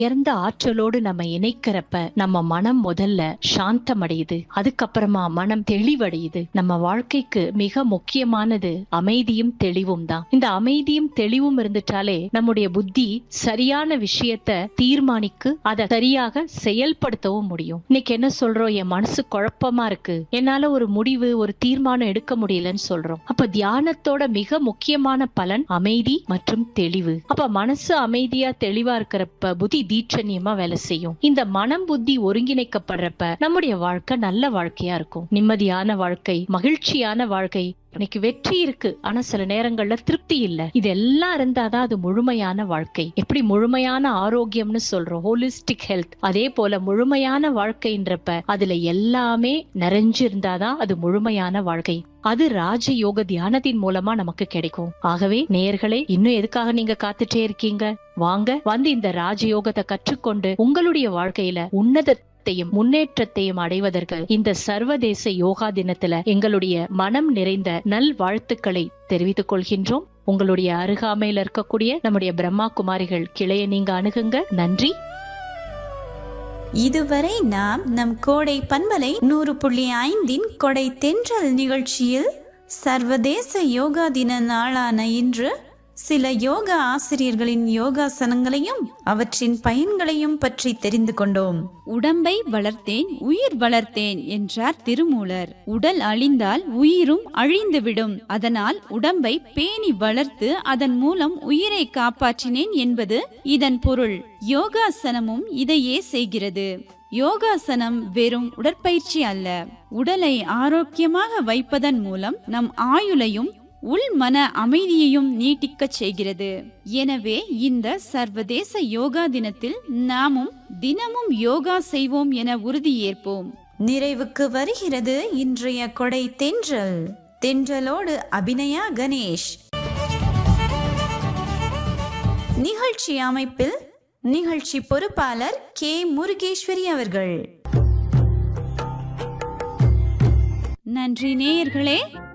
உயர்ந்த ஆற்றலோடு நம்ம இணைக்கிறப்ப நம்ம மனம் முதல்ல சாந்தமடையுது அதுக்கப்புறமா மனம் தெளிவடையுது நம்ம வாழ்க்கைக்கு மிக முக்கியமானது அமைதியும் தெளிவும் தான் இந்த அமைதியும் தெளிவும் இருந்துட்டாலே நம்முடைய புத்தி சரியான விஷயத்த தீர்மானிக்கு அதை சரியாக செயல்படுத்தவும் முடியும் இன்னைக்கு என்ன சொல்றோம் என் மனசு குழப்பமா இருக்கு என்னால ஒரு முடிவு ஒரு தீர்மானம் எடுக்க முடியலன்னு சொல்றோம் அப்ப தியானத்தோட மிக முக்கியமான பலன் அமைதி மற்றும் தெளிவு அப்ப மனசு அமைதியா தெளிவா இருக்கிறப்ப புத்தி தீட்சண்யமா வேலை செய்யும் இந்த மனம் புத்தி ஒருங்கிணைக்கப்படுறப்ப நம்முடைய வாழ்க்கை நல்ல வாழ்க்கையா இருக்கும் நிம்மதியான வாழ்க்கை மகிழ்ச்சியான வாழ்க்கை இன்னைக்கு வெற்றி இருக்கு ஆனா சில நேரங்கள்ல திருப்தி இல்ல இது எல்லாம் இருந்தாதான் அது முழுமையான வாழ்க்கை எப்படி முழுமையான ஆரோக்கியம்னு சொல்றோம் ஹோலிஸ்டிக் ஹெல்த் அதே போல முழுமையான வாழ்க்கைன்றப்ப அதுல எல்லாமே நிறைஞ்சிருந்தாதான் அது முழுமையான வாழ்க்கை அது ராஜயோக தியானத்தின் மூலமா நமக்கு கிடைக்கும் ஆகவே நேயர்களே இன்னும் எதுக்காக நீங்க காத்துட்டே இருக்கீங்க வாங்க வந்து இந்த ராஜயோகத்தை கற்றுக்கொண்டு உங்களுடைய வாழ்க்கையில உன்னதத்தையும் முன்னேற்றத்தையும் அடைவதற்கு இந்த சர்வதேச யோகா தினத்துல எங்களுடைய மனம் நிறைந்த நல் வாழ்த்துக்களை தெரிவித்துக் கொள்கின்றோம் உங்களுடைய அருகாமையில இருக்கக்கூடிய நம்முடைய பிரம்மா குமாரிகள் கிளைய நீங்க அணுகுங்க நன்றி இதுவரை நாம் நம் கோடை பண்பலை நூறு புள்ளி ஐந்தின் கொடை தென்றல் நிகழ்ச்சியில் சர்வதேச யோகா தின நாளான இன்று சில யோகா ஆசிரியர்களின் யோகாசனங்களையும் அவற்றின் பயன்களையும் பற்றி தெரிந்து கொண்டோம் உடம்பை வளர்த்தேன் உயிர் வளர்த்தேன் என்றார் திருமூலர் உடல் அழிந்தால் உயிரும் அழிந்துவிடும் அதனால் உடம்பை பேணி வளர்த்து அதன் மூலம் உயிரை காப்பாற்றினேன் என்பது இதன் பொருள் யோகாசனமும் இதையே செய்கிறது யோகாசனம் வெறும் உடற்பயிற்சி அல்ல உடலை ஆரோக்கியமாக வைப்பதன் மூலம் நம் ஆயுளையும் உள் மன அமைதியையும் நீட்டிக்கச் செய்கிறது எனவே இந்த சர்வதேச யோகா தினத்தில் நாமும் தினமும் யோகா செய்வோம் என உறுதியேற்போம் நிறைவுக்கு வருகிறது இன்றைய கொடை தென்றல் தென்றலோடு அபிநயா கணேஷ் நிகழ்ச்சி அமைப்பில் நிகழ்ச்சி பொறுப்பாளர் கே முருகேஸ்வரி அவர்கள் நன்றி நேயர்களே